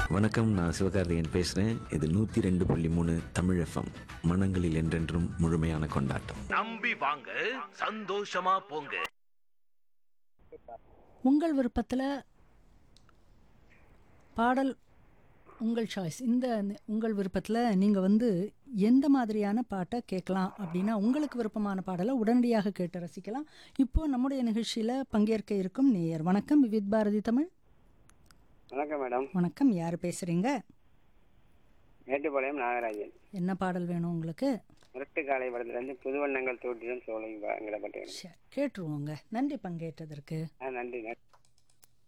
வணக்கம் நான் சிவகார்த்திகேயன் பேசுகிறேன் இது நூற்றி ரெண்டு புள்ளி மூணு தமிழ் எஃப்எம் மனங்களில் என்றென்றும் முழுமையான கொண்டாட்டம் நம்பி வாங்க சந்தோஷமா போங்க உங்கள் விருப்பத்தில் பாடல் உங்கள் சாய்ஸ் இந்த ந- உங்கள் விருப்பத்தில் நீங்கள் வந்து எந்த மாதிரியான பாட்டை கேட்கலாம் அப்படின்னா உங்களுக்கு விருப்பமான பாடலை உடனடியாக கேட்டு ரசிக்கலாம் இப்போ நம்முடைய நிகழ்ச்சியில் பங்கேற்க இருக்கும் நேயர் வணக்கம் விவித் பாரதி தமிழ் வணக்கம் மேடம் வணக்கம் யார் பேசுகிறீங்க மேட்டுப்பாளையம் நாகராஜன் என்ன பாடல் வேணும் உங்களுக்கு முரட்டு காலை படத்துலேருந்து புது வண்ணங்கள் தோட்டிடும் சோலை எங்களை பற்றி சரி கேட்டுருவோங்க நன்றி பங்கேற்றதற்கு ஆ நன்றி நன்றி